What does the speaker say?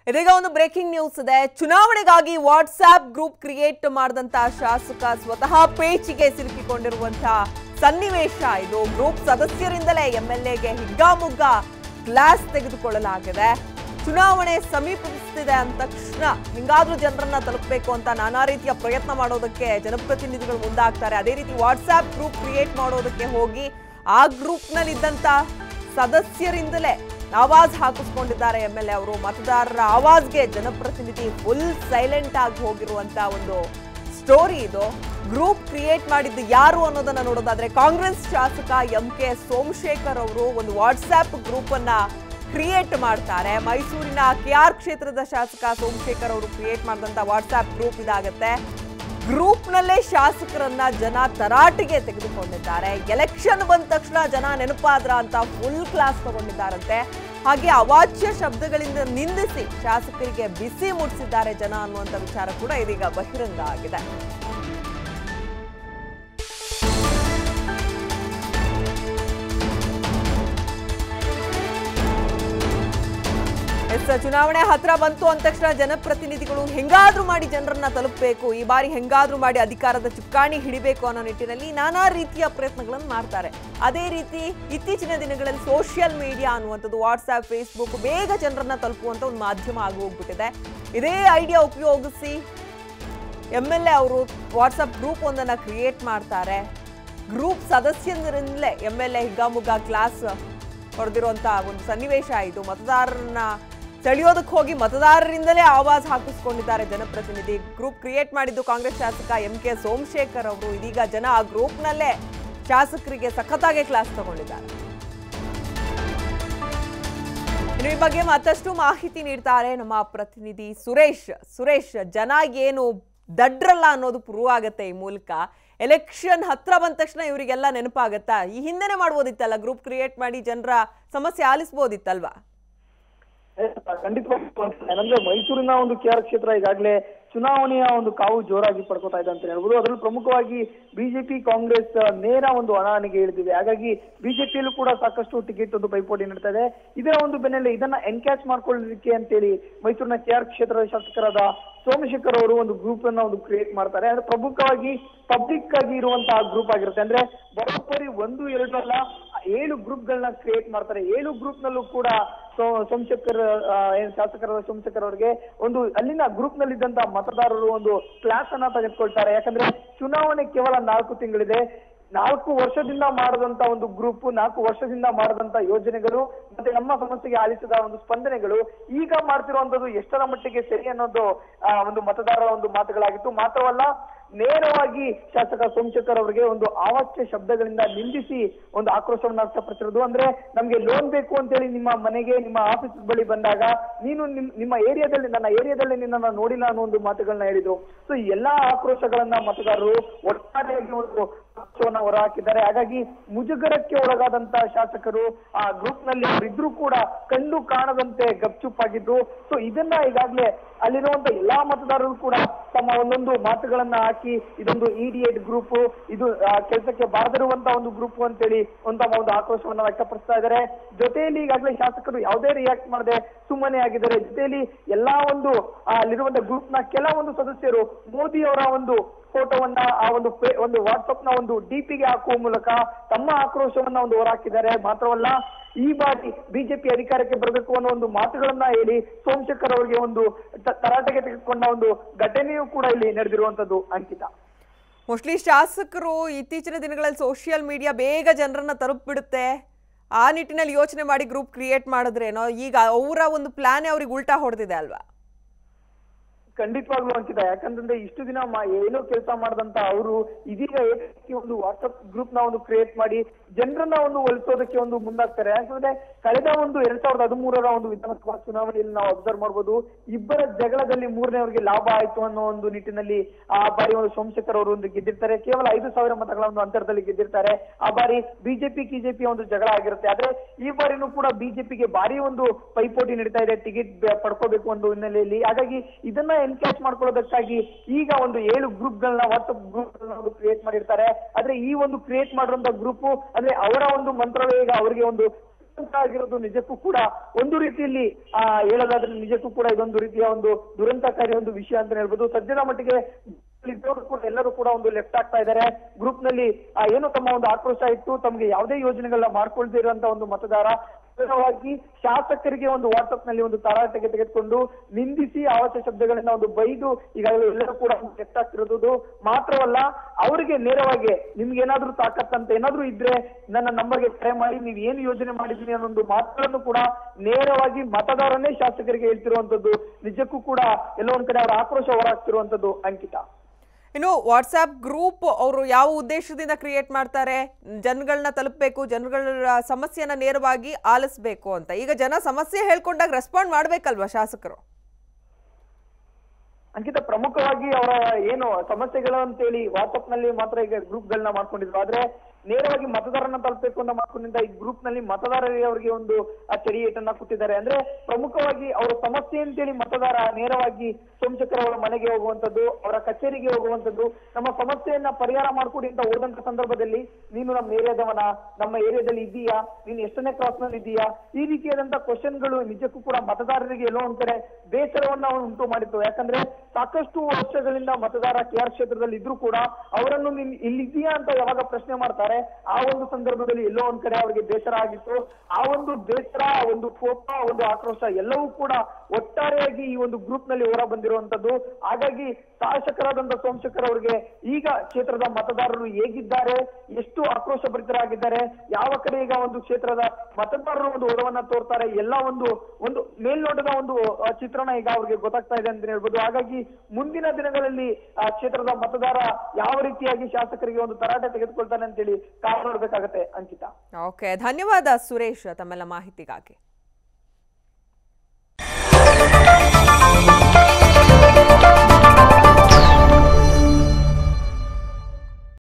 ಇದೀಗ ಒಂದು breaking news ಇದೆ ಚುನಾವಣೆಗಾಗಿ ವಾಟ್ಸ್ಆಪ್ ಗ್ರೂಪ್ ಕ್ರಿಯೇಟ್ ಮಾಡಿದಂತ ಶಾಸಕ ಸ್ವತಃ ಪೇಚಿಗೆ ಸಿಲುಕಿಕೊಂಡಿರುವಂತಹ ಸನ್ನಿವೇಶ ಇದು ಗ್ರೂಪ್ ಸದಸ್ಯರಿಂದಲೇ ಎಂಎಲ್ಎಗೆ ಹಿಗ್ಗಾಮುಗ್ಗ ಕ್ಲಾಸ್ ತೆಗೆದುಕೊಳ್ಳಲಾಗಿದೆ ಚುನಾವಣೆ ಸಮೀಪಿಸುತ್ತಿದೆ ಅಂದ ತಕ್ಷಣ ಹಿಂಗಾದ್ರೂ ಜನರನ್ನ ತಲುಪಬೇಕು ಅಂತ ನಾನಾ ರೀತಿಯ ಪ್ರಯತ್ನ ಮಾಡೋದಕ್ಕೆ ಜನಪ್ರತಿನಿಧಿಗಳು ಮುಂದಾಗ್ತಾರೆ ಅದೇ ರೀತಿ ವಾಟ್ಸ್ಆಪ್ ಗ್ರೂಪ್ ಕ್ರಿಯೇಟ್ ಮಾಡೋದಕ್ಕೆ ಹೋಗಿ ಆ ಗ್ರೂಪ್ನಲ್ಲಿದ್ದಂಥ ಸದಸ್ಯರಿಂದಲೇ ಆವಾಜ್ ಹಾಕಿಸ್ಕೊಂಡಿದ್ದಾರೆ ಎಂ ಎಲ್ ಎ ಅವರು ಮತದಾರರ ಆವಾಜ್ಗೆ ಜನಪ್ರತಿನಿಧಿ ಫುಲ್ ಸೈಲೆಂಟ್ ಆಗಿ ಹೋಗಿರುವಂತ ಒಂದು ಸ್ಟೋರಿ ಇದು ಗ್ರೂಪ್ ಕ್ರಿಯೇಟ್ ಮಾಡಿದ್ದು ಯಾರು ಅನ್ನೋದನ್ನ ನೋಡೋದಾದ್ರೆ ಕಾಂಗ್ರೆಸ್ ಶಾಸಕ ಎಂ ಕೆ ಸೋಮಶೇಖರ್ ಅವರು ಒಂದು ವಾಟ್ಸ್ಆಪ್ ಗ್ರೂಪ್ ಅನ್ನ ಕ್ರಿಯೇಟ್ ಮಾಡ್ತಾರೆ ಮೈಸೂರಿನ ಕೆಆರ್ ಕ್ಷೇತ್ರದ ಶಾಸಕ ಸೋಮಶೇಖರ್ ಅವರು ಕ್ರಿಯೇಟ್ ಮಾಡಿದಂತ ವಾಟ್ಸ್ಆಪ್ ಗ್ರೂಪ್ ಇದಾಗತ್ತೆ ಗ್ರೂಪ್ನಲ್ಲೇ ಶಾಸಕರನ್ನ ಜನ ತರಾಟೆಗೆ ತೆಗೆದುಕೊಂಡಿದ್ದಾರೆ ಎಲೆಕ್ಷನ್ ಬಂದ ತಕ್ಷಣ ಜನ ನೆನಪಾದ್ರ ಅಂತ ಫುಲ್ ಕ್ಲಾಸ್ ತಗೊಂಡಿದ್ದಾರಂತೆ ಹಾಗೆ ಅವಾಚ್ಯ ಶಬ್ದಗಳಿಂದ ನಿಂದಿಸಿ ಶಾಸಕರಿಗೆ ಬಿಸಿ ಮುಟ್ಟಿಸಿದ್ದಾರೆ ಜನ ಅನ್ನುವಂಥ ವಿಚಾರ ಕೂಡ ಇದೀಗ ಬಹಿರಂಗ ಆಗಿದೆ ಎಸ್ ಚುನಾವಣೆ ಹತ್ರ ಬಂತು ಅಂದ ತಕ್ಷಣ ಜನಪ್ರತಿನಿಧಿಗಳು ಹೆಂಗಾದ್ರೂ ಮಾಡಿ ಜನರನ್ನ ತಲುಪಬೇಕು ಈ ಬಾರಿ ಹೆಂಗಾದ್ರೂ ಮಾಡಿ ಅಧಿಕಾರದ ಚುಕ್ಕಾಣಿ ಹಿಡಿಬೇಕು ಅನ್ನೋ ನಿಟ್ಟಿನಲ್ಲಿ ನಾನಾ ರೀತಿಯ ಪ್ರಯತ್ನಗಳನ್ನು ಮಾಡ್ತಾರೆ ಅದೇ ರೀತಿ ಇತ್ತೀಚಿನ ದಿನಗಳಲ್ಲಿ ಸೋಷಿಯಲ್ ಮೀಡಿಯಾ ಅನ್ನುವಂಥದ್ದು ವಾಟ್ಸ್ಆಪ್ ಫೇಸ್ಬುಕ್ ಬೇಗ ಜನರನ್ನ ತಲುಪುವಂತ ಒಂದು ಮಾಧ್ಯಮ ಆಗಿ ಹೋಗ್ಬಿಟ್ಟಿದೆ ಇದೇ ಐಡಿಯಾ ಉಪಯೋಗಿಸಿ ಎಮ್ ಎಲ್ ಎ ಅವರು ವಾಟ್ಸಪ್ ಗ್ರೂಪ್ ಒಂದನ್ನು ಕ್ರಿಯೇಟ್ ಮಾಡ್ತಾರೆ ಗ್ರೂಪ್ ಸದಸ್ಯರಿಂದಲೇ ಎಮ್ ಎಲ್ ಎ ಹಿಗ್ಗಾಮುಗ್ಗಾ ಕ್ಲಾಸ್ ಹೊಡೆದಿರುವಂಥ ಒಂದು ಸನ್ನಿವೇಶ ಇದು ಮತದಾರರನ್ನ ಸೆಳೆಯೋದಕ್ಕೆ ಹೋಗಿ ಮತದಾರರಿಂದಲೇ ಆವಾಜ್ ಹಾಕಿಸ್ಕೊಂಡಿದ್ದಾರೆ ಜನಪ್ರತಿನಿಧಿ ಗ್ರೂಪ್ ಕ್ರಿಯೇಟ್ ಮಾಡಿದ್ದು ಕಾಂಗ್ರೆಸ್ ಶಾಸಕ ಎಂ ಕೆ ಸೋಮಶೇಖರ್ ಅವರು ಇದೀಗ ಜನ ಆ ಗ್ರೂಪ್ನಲ್ಲೇ ಶಾಸಕರಿಗೆ ಸಖತ್ತಾಗಿ ಕ್ಲಾಸ್ ತಗೊಂಡಿದ್ದಾರೆ ಇನ್ನು ಈ ಬಗ್ಗೆ ಮತ್ತಷ್ಟು ಮಾಹಿತಿ ನೀಡ್ತಾರೆ ನಮ್ಮ ಪ್ರತಿನಿಧಿ ಸುರೇಶ್ ಸುರೇಶ್ ಜನ ಏನು ದಡ್ರಲ್ಲ ಅನ್ನೋದು ಪ್ರೂವ್ ಆಗತ್ತೆ ಈ ಮೂಲಕ ಎಲೆಕ್ಷನ್ ಹತ್ರ ಬಂದ ತಕ್ಷಣ ಇವರಿಗೆಲ್ಲ ನೆನಪಾಗತ್ತಾ ಈ ಹಿಂದೆನೆ ಮಾಡ್ಬೋದಿತ್ತಲ್ಲ ಗ್ರೂಪ್ ಕ್ರಿಯೇಟ್ ಮಾಡಿ ಜನರ ಸಮಸ್ಯೆ ಆಲಿಸ್ಬೋದಿತ್ತಲ್ವಾ ಖಂಡಿತವಾಗಿ ಏನಂದ್ರೆ ಮೈಸೂರಿನ ಒಂದು ಕೆ ಆರ್ ಕ್ಷೇತ್ರ ಈಗಾಗಲೇ ಚುನಾವಣೆಯ ಒಂದು ಕಾವು ಜೋರಾಗಿ ಪಡ್ಕೋತಾ ಇದೆ ಅಂತ ಹೇಳ್ಬೋದು ಅದರಲ್ಲೂ ಪ್ರಮುಖವಾಗಿ ಬಿಜೆಪಿ ಕಾಂಗ್ರೆಸ್ ನೇರ ಒಂದು ಹಣಾಹಣಿಗೆ ಇಳಿದಿದೆ ಹಾಗಾಗಿ ಬಿಜೆಪಿಯಲ್ಲೂ ಕೂಡ ಸಾಕಷ್ಟು ಟಿಕೆಟ್ ಒಂದು ಪೈಪೋಟಿ ನಡೀತಾ ಇದೆ ಇದರ ಒಂದು ಬೆನ್ನಲ್ಲೇ ಇದನ್ನ ಎನ್ಕ್ಯಾಚ್ ಮಾಡ್ಕೊಳ್ಳೋದಕ್ಕೆ ಅಂತೇಳಿ ಮೈಸೂರಿನ ಕೆ ಆರ್ ಕ್ಷೇತ್ರದ ಶಾಸಕರಾದ ಸೋಮಶೇಖರ್ ಅವರು ಒಂದು ಗ್ರೂಪ್ ಅನ್ನ ಒಂದು ಕ್ರಿಯೇಟ್ ಮಾಡ್ತಾರೆ ಅಂದ್ರೆ ಪ್ರಮುಖವಾಗಿ ಪಬ್ಲಿಕ್ ಆಗಿ ಇರುವಂತಹ ಗ್ರೂಪ್ ಆಗಿರುತ್ತೆ ಅಂದ್ರೆ ಬರೋಬ್ಬರಿ ಒಂದು ಎರಡು ಅಲ್ಲ ಏಳು ಗ್ರೂಪ್ ಗಳನ್ನ ಕ್ರಿಯೇಟ್ ಮಾಡ್ತಾರೆ ಏಳು ಗ್ರೂಪ್ ನಲ್ಲೂ ಕೂಡ ಸೋ ಸೋಮಶೇಖರ್ ಆ, ಏನ್ ಶಾಸಕರಾದ ಸೋಮಶೇಖರ್ ಅವರಿಗೆ ಒಂದು ಅಲ್ಲಿನ ಗ್ರೂಪ್ ನಲ್ಲಿ ಇದ್ದಂತ ಮತದಾರರು ಒಂದು ಕ್ಲಾಸ್ ಅನ್ನ ತೆಗೆದುಕೊಳ್ತಾರೆ ಯಾಕಂದ್ರೆ ಚುನಾವಣೆ ಕೇವಲ ನಾಲ್ಕು ತಿಂಗಳಿದೆ ನಾಲ್ಕು ವರ್ಷದಿಂದ ಮಾಡದಂತ ಒಂದು ಗ್ರೂಪ್ ನಾಲ್ಕು ವರ್ಷದಿಂದ ಮಾಡದಂತ ಯೋಜನೆಗಳು ಮತ್ತೆ ನಮ್ಮ ಸಮಸ್ಯೆಗೆ ಆಲಿಸಿದ ಒಂದು ಸ್ಪಂದನೆಗಳು ಈಗ ಮಾಡ್ತಿರುವಂತದ್ದು ಎಷ್ಟರ ಮಟ್ಟಿಗೆ ಸರಿ ಅನ್ನೋದು ಆ, ಒಂದು ಮತದಾರರ ಒಂದು ಮಾತುಗಳಾಗಿತ್ತು ಮಾತ್ರವಲ್ಲ ನೇರವಾಗಿ ಶಾಸಕ ಸೋಮಶೇಖರ್ ಅವರಿಗೆ ಒಂದು ಅವಾಚ್ಯ ಶಬ್ದಗಳಿಂದ ನಿಂದಿಸಿ ಒಂದು ಆಕ್ರೋಶವನ್ನ ವ್ಯಕ್ತಪಡಿಸಿರೋದು ಅಂದ್ರೆ ನಮ್ಗೆ ಲೋನ್ ಬೇಕು ಅಂತೇಳಿ ನಿಮ್ಮ ಮನೆಗೆ ನಿಮ್ಮ ಆಫೀಸ್ ಬಳಿ ಬಂದಾಗ ನೀನು ನಿಮ್ ನಿಮ್ಮ ಏರಿಯಾದಲ್ಲಿ ನನ್ನ ಏರಿಯಾದಲ್ಲಿ ನಿನ್ನನ್ನ ನೋಡಿಲ್ಲ ಅನ್ನೋ ಒಂದು ಮಾತುಗಳನ್ನ ಹೇಳಿದ್ರು ಸೊ ಈ ಎಲ್ಲಾ ಆಕ್ರೋಶಗಳನ್ನ ಮತದಾರರು ಒಟ್ಟಾರೆಯಾಗಿ ಒಂದು ಆಕ್ರೋಶವನ್ನ ಹೊರಹಾಕಿದ್ದಾರೆ ಹಾಗಾಗಿ ಮುಜುಗರಕ್ಕೆ ಒಳಗಾದಂತ ಶಾಸಕರು ಆ ಗ್ರೂಪ್ ನಲ್ಲಿ ಅವರಿದ್ರು ಕೂಡ ಕಂಡು ಕಾಣದಂತೆ ಗಪ್ಚುಪ್ಪಾಗಿದ್ರು ಸೊ ಇದನ್ನ ಈಗಾಗಲೇ ಅಲ್ಲಿರುವಂತ ಎಲ್ಲಾ ಮತದಾರರು ಕೂಡ ತಮ್ಮ ಒಂದೊಂದು ಮಾತುಗಳನ್ನ ಹಾಕಿ ಇದೊಂದು ಇಡಿಯೇಟ್ ಗ್ರೂಪ್ ಇದು ಕೆಲಸಕ್ಕೆ ಬಾರದಿರುವಂತ ಒಂದು ಗ್ರೂಪ್ ಅಂತೇಳಿ ಒಂದು ತಮ್ಮ ಒಂದು ಆಕ್ರೋಶವನ್ನ ವ್ಯಕ್ತಪಡಿಸ್ತಾ ಇದ್ದಾರೆ ಜೊತೆಯಲ್ಲಿ ಈಗಾಗಲೇ ಶಾಸಕರು ಯಾವುದೇ ರಿಯಾಕ್ಟ್ ಮಾಡದೆ ಸುಮ್ಮನೆ ಆಗಿದ್ದಾರೆ ಜೊತೆಯಲ್ಲಿ ಎಲ್ಲಾ ಒಂದು ಆ, ಅಲ್ಲಿರುವಂತ ಗ್ರೂಪ್ ನ ಕೆಲವೊಂದು ಸದಸ್ಯರು ಮೋದಿ ಅವರ ಒಂದು ಫೋಟೋವನ್ನ ಆ ಒಂದು ಪೇ- ಒಂದು ವಾಟ್ಸಪ್ ನ ಒಂದು ಡಿಪಿಗೆ ಹಾಕುವ ಮೂಲಕ ತಮ್ಮ ಆಕ್ರೋಶವನ್ನ ಒಂದು ಹೊರಹಾಕಿದ್ದಾರೆ ಮಾತ್ರವಲ್ಲ ಈ ಬಾರಿ ಬಿಜೆಪಿ ಅಧಿಕಾರಕ್ಕೆ ಬರಬೇಕು ಅನ್ನೋ ಒಂದು ಮಾತುಗಳನ್ನ ಹೇಳಿ ಸೋಮಶೇಖರ್ ಅವರಿಗೆ ಒಂದು ತ- ತರಾಟೆಗೆ ತೆಗೆದುಕೊಂಡ ಒಂದು ಘಟನೆಯೂ ಕೂಡ ಇಲ್ಲಿ ನಡೆದಿರುವಂತದ್ದು ಅಂಕಿತ ಮೋಸ್ಟ್ಲಿ ಶಾಸಕರು ಇತ್ತೀಚಿನ ದಿನಗಳಲ್ಲಿ ಸೋಷಿಯಲ್ ಮೀಡಿಯಾ ಬೇಗ ಜನರನ್ನ ತಲುಪಿಬಿಡುತ್ತೆ ಆ ನಿಟ್ಟಿನಲ್ಲಿ ಯೋಚನೆ ಮಾಡಿ ಗ್ರೂಪ್ ಕ್ರಿಯೇಟ್ ಮಾಡಿದ್ರೇನೋ ಈಗ ಅವರ ಒಂದು ಪ್ಲಾನೇ ಅವ್ರಿಗೆ ಉಲ್ಟಾ ಹೊಡೆದಿದೆ ಅಲ್ವಾ ಖಂಡಿತವಾಗ್ಲೂ ಅಂಕಿತ ಯಾಕಂತಂದ್ರೆ ಇಷ್ಟು ದಿನ ಮಾ- ಏನೋ ಕೆಲಸ ಮಾಡದಂತ ಅವರು ಇದೀಗ ಏಕಾಏಕಿ ಒಂದು ವಾಟ್ಸ್ಆಪ್ ಗ್ರೂಪ್ ನ ಒಂದು ಕ್ರಿಯೇಟ್ ಮಾಡಿ ಜನರನ್ನ ಒಂದು ಒಲಿಸೋದಕ್ಕೆ ಒಂದು ಮುಂದಾಗ್ತಾರೆ ಯಾಕಂದ್ರೆ ಕಳೆದ ಒಂದು ಎರಡ್ ಸಾವಿರದ ಹದಿಮೂರರ ಒಂದು ವಿಧಾನಸಭಾ ಚುನಾವಣೆಯಲ್ಲಿ ನಾವು ಅಬ್ಸರ್ವ್ ಮಾಡಬಹುದು ಇಬ್ಬರ ಜಗಳದಲ್ಲಿ ಮೂರನೇವರಿಗೆ ಲಾಭ ಆಯ್ತು ಅನ್ನೋ ಒಂದು ನಿಟ್ಟಿನಲ್ಲಿ ಆ ಬಾರಿ ಒಂದು ಸೋಮಶೇಖರ್ ಅವರು ಒಂದು ಗೆದ್ದಿರ್ತಾರೆ ಕೇವಲ ಐದು ಸಾವಿರ ಮತಗಳ ಒಂದು ಅಂತರದಲ್ಲಿ ಗೆದ್ದಿರ್ತಾರೆ ಆ ಬಾರಿ ಬಿಜೆಪಿ ಕೆಜೆಪಿ ಒಂದು ಜಗಳ ಆಗಿರುತ್ತೆ ಆದ್ರೆ ಈ ಬಾರಿನೂ ಕೂಡ ಬಿಜೆಪಿಗೆ ಭಾರಿ ಒಂದು ಪೈಪೋಟಿ ನಡೀತಾ ಇದೆ ಟಿಕೆಟ್ ಪಡ್ಕೋಬೇಕು ಒಂದು ಹಿನ್ನೆಲೆಯಲ್ಲಿ ಹಾಗಾಗಿ ಇದನ್ನ ಎನ್ಕ್ಯಾಚ್ ಮಾಡ್ಕೊಳ್ಳೋದಕ್ಕಾಗಿ ಈಗ ಒಂದು ಏಳು ಗ್ರೂಪ್ ಗಳನ್ನ ವಾಟ್ಸ್ಆಪ್ ಗ್ರೂಪ್ ಒಂದು ಕ್ರಿಯೇಟ್ ಮಾಡಿರ್ತಾರೆ ಆದ್ರೆ ಈ ಒಂದು ಕ್ರಿಯೇಟ್ ಮಾಡಿರುವಂತ ಗ್ರೂಪ್ ಅಂದ್ರೆ ಅವರ ಒಂದು ಮಂತ್ರಾಲಯ ಈಗ ಅವರಿಗೆ ಒಂದು ಅಂತ ಆಗಿರೋದು ನಿಜಕ್ಕೂ ಕೂಡ ಒಂದು ರೀತಿಯಲ್ಲಿ ಆ ಹೇಳೋದಾದ್ರೆ ನಿಜಕ್ಕೂ ಕೂಡ ಇದೊಂದು ರೀತಿಯ ಒಂದು ದುರಂತಕಾರಿ ಒಂದು ವಿಷಯ ಅಂತ ಹೇಳ್ಬೋದು ಸದ್ಯದ ಮಟ್ಟಿಗೆ ಇದ್ದವರು ಕೂಡ ಎಲ್ಲರೂ ಕೂಡ ಒಂದು ಲೆಫ್ಟ್ ಆಗ್ತಾ ಇದ್ದಾರೆ ಗ್ರೂಪ್ ನಲ್ಲಿ ಆ, ಏನು ತಮ್ಮ ಒಂದು ಆಕ್ರೋಶ ಇತ್ತು ತಮಗೆ ಯಾವುದೇ ಯೋಜನೆಗಳನ್ನ ಮಾಡ್ಕೊಳ್ದೇ ಇರುವಂತ ಒಂದು ಮತದಾರ ನೇರವಾಗಿ ಶಾಸಕರಿಗೆ ಒಂದು ವಾಟ್ಸ್ಆಪ್ ನಲ್ಲಿ ಒಂದು ತರಾಟೆಗೆ ತೆಗೆದುಕೊಂಡು ನಿಂದಿಸಿ ಆವಾಸ ಶಬ್ದಗಳಿಂದ ಒಂದು ಬೈದು ಈಗಾಗಲೇ ಎಲ್ಲರೂ ಕೂಡ ಲೆಫ್ಟ್ ಆಗ್ತಿರೋದು ಮಾತ್ರವಲ್ಲ ಅವರಿಗೆ ನೇರವಾಗಿ ನಿಮ್ಗೆ ಏನಾದ್ರೂ ತಾಕತ್ತಂತ ಏನಾದ್ರೂ ಇದ್ರೆ ನನ್ನ ನಂಬರ್ಗೆ ಕರೆ ಮಾಡಿ ನೀವು ಏನು ಯೋಜನೆ ಮಾಡಿದೀನಿ ಅನ್ನೋ ಒಂದು ಮಾತುಗಳನ್ನು ಕೂಡ ನೇರವಾಗಿ ಮತದಾರನೇ ಶಾಸಕರಿಗೆ ಹೇಳ್ತಿರುವಂತದ್ದು ನಿಜಕ್ಕೂ ಕೂಡ ಎಲ್ಲೋ ಒಂದ್ ಕಡೆ ಅವರ ಆಕ್ರೋಶ ಹೊರಹಾಕ್ತಿರುವಂತದ್ದು ಅಂಕಿತ ಇನ್ನು ವಾಟ್ಸ್ಆಪ್ ಗ್ರೂಪ್ ಅವರು ಯಾವ ಉದ್ದೇಶದಿಂದ ಕ್ರಿಯೇಟ್ ಮಾಡ್ತಾರೆ ಜನಗಳನ್ನ ತಲುಪಬೇಕು ಜನಗಳ ಸಮಸ್ಯೆನ ನೇರವಾಗಿ ಆಲಿಸ್ಬೇಕು ಅಂತ ಈಗ ಜನ ಸಮಸ್ಯೆ ಹೇಳ್ಕೊಂಡಾಗ ರೆಸ್ಪಾಂಡ್ ಮಾಡ್ಬೇಕಲ್ವಾ ಶಾಸಕರು ಅಂಕಿತ ಪ್ರಮುಖವಾಗಿ ಅವರ ಏನು ಸಮಸ್ಯೆಗಳು ಅಂತೇಳಿ ವಾಟ್ಸ್ಆಪ್ ನಲ್ಲಿ ಮಾತ್ರ ಈಗ ಗ್ರೂಪ್ ಗಳನ್ನ ಮಾಡ್ಕೊಂಡಿದ್ರು ಆದ್ರೆ ನೇರವಾಗಿ ಮತದಾರನ ತಲುಪಬೇಕು ಅಂತ ಮಾಡ್ಕೊಂಡಿದ್ದ ಈ ಗ್ರೂಪ್ ನಲ್ಲಿ ಮತದಾರರಿಗೆ ಅವರಿಗೆ ಒಂದು ಚರಿಯೇಟನ್ನ ಕೊಟ್ಟಿದ್ದಾರೆ ಅಂದ್ರೆ ಪ್ರಮುಖವಾಗಿ ಅವರ ಸಮಸ್ಯೆ ಅಂತೇಳಿ ಮತದಾರ ನೇರವಾಗಿ ಸೋಮಶೇಖರ್ ಅವರ ಮನೆಗೆ ಹೋಗುವಂತದ್ದು ಅವರ ಕಚೇರಿಗೆ ಹೋಗುವಂತದ್ದು ನಮ್ಮ ಸಮಸ್ಯೆಯನ್ನ ಪರಿಹಾರ ಮಾಡ್ಕೊಡಿ ಅಂತ ಹೋದಂತ ಸಂದರ್ಭದಲ್ಲಿ ನೀನು ನಮ್ಮ ಏರಿಯಾದವನ ನಮ್ಮ ಏರಿಯಾದಲ್ಲಿ ಇದೀಯಾ ನೀನು ಎಷ್ಟನೇ ಕ್ರಾಸ್ ನಲ್ಲಿ ಇದೀಯಾ ಈ ರೀತಿಯಾದಂತ ಕ್ವಶನ್ಗಳು ನಿಜಕ್ಕೂ ಕೂಡ ಮತದಾರರಿಗೆ ಎಲ್ಲೋ ಒಂದ್ ಕಡೆ ಬೇಸರವನ್ನ ಉಂಟು ಮಾಡಿತ್ತು ಯಾಕಂದ್ರೆ ಸಾಕಷ್ಟು ವರ್ಷಗಳಿಂದ ಮತದಾರ ಕೆ ಆರ್ ಕ್ಷೇತ್ರದಲ್ಲಿ ಇದ್ರು ಕೂಡ ಅವರನ್ನು ನೀನ್ ಇಲ್ಲಿದೆಯಾ ಅಂತ ಯಾವಾಗ ಪ್ರಶ್ನೆ ಮಾಡ್ತಾರೆ ಆ ಒಂದು ಸಂದರ್ಭದಲ್ಲಿ ಎಲ್ಲೋ ಒಂದ್ ಕಡೆ ಅವರಿಗೆ ಬೇಸರ ಆಗಿತ್ತು ಆ ಒಂದು ಬೇಸರ ಆ ಒಂದು ಕೋಪ ಆ ಒಂದು ಆಕ್ರೋಶ ಎಲ್ಲವೂ ಕೂಡ ಒಟ್ಟಾರೆಯಾಗಿ ಈ ಒಂದು ಗ್ರೂಪ್ ನಲ್ಲಿ ಹೊರ ಬಂದಿರುವಂತದ್ದು ಹಾಗಾಗಿ ಶಾಸಕರಾದಂತ ಸೋಮಶೇಖರ್ ಅವರಿಗೆ ಈಗ ಕ್ಷೇತ್ರದ ಮತದಾರರು ಹೇಗಿದ್ದಾರೆ ಎಷ್ಟು ಆಕ್ರೋಶ ಭರಿತರಾಗಿದ್ದಾರೆ ಯಾವ ಕಡೆ ಈಗ ಒಂದು ಕ್ಷೇತ್ರದ ಮತದಾರರು ಒಂದು ಒಲವನ್ನ ತೋರ್ತಾರೆ ಎಲ್ಲ ಒಂದು ಒಂದು ಮೇಲ್ನೋಟದ ಒಂದು ಆ, ಚಿತ್ರಣ ಈಗ ಅವ್ರಿಗೆ ಗೊತ್ತಾಗ್ತಾ ಇದೆ ಅಂತ ಹೇಳ್ಬೋದು ಹಾಗಾಗಿ ಮುಂದಿನ ದಿನಗಳಲ್ಲಿ ಆ ಕ್ಷೇತ್ರದ ಮತದಾರ ಯಾವ ರೀತಿಯಾಗಿ ಶಾಸಕರಿಗೆ ಒಂದು ತರಾಟೆ ತೆಗೆದುಕೊಳ್ತಾನೆ ಅಂತೇಳಿ ಕಾದು ನೋಡ್ಬೇಕಾಗತ್ತೆ ಅಂಕಿತಾ ಓಕೆ ಧನ್ಯವಾದ ಸುರೇಶ್ ತಮ್ಮೆಲ್ಲ ಮಾಹಿತಿಗಾಗಿ